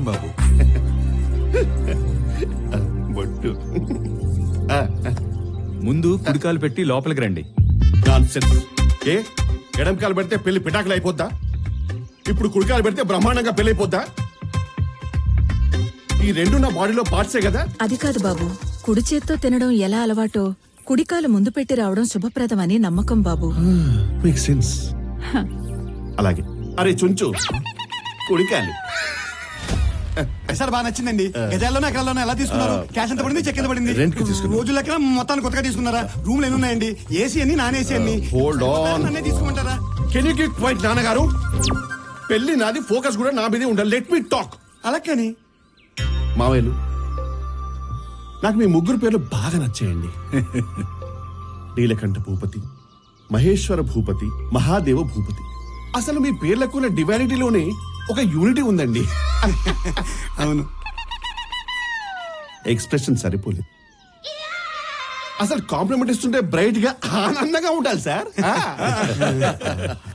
బాబు బొట్టు ముందు కుడికాలు పెట్టి లోపలికి రండి నాన్సెన్స్ ఏ ఎడంకాలు పెడితే పెళ్లి పిటాకులు అయిపోద్దా ఇప్పుడు కుడికాలు పెడితే బ్రహ్మాండంగా పెళ్లి అయిపోద్దా ఈ రెండు నా బాడీలో పార్ట్సే కదా అది కాదు బాబు కుడి చేత్తో తినడం ఎలా అలవాటో కుడికాలు ముందు పెట్టి రావడం శుభప్రదమని నమ్మకం బాబు మేక్ సెన్స్ అలాగే అరే చుంచు కుడికాలు సార్ బాగా నచ్చిందండి గజాల్లోనే ఎకరాల్లోనే ఎలా తీసుకున్నారు క్యాష్ ఎంత పడింది చెక్ ఎంత పడింది Rent కి తీసుకున్నాం. రోజు లెక్కన మొత్తాన్ని కొత్తగా తీసుకున్నారా రూమ్లు ఎన్ని ఉన్నాయండి ఏసీ అని నాన్ ఏసీ అన్ని hold on. నన్నే తీసుకోమంటారా కెన్ యూ గిట్ క్వైట్ నాన్నగారు పెళ్లి నాది ఫోకస్ కూడా నా మీదే ఉండాలి లెట్ మీ టాక్ అలా కానీ మావయ్యలు నాకు మీ ముగ్గురు పేర్లు బాగా నచ్చాయండి నీలకంఠ భూపతి మహేశ్వర భూపతి మహాదేవ భూపతి అసలు మీ పేర్లకు ఉన్న డివైనిటీలోనే ఒక యూనిటీ ఉందండి అవును ఎక్స్ప్రెషన్ సరిపోలేదు అసలు కాంప్లిమెంట్ ఇస్తుంటే బ్రైట్ గా ఆనందంగా ఉండాలి సార్ ఆ.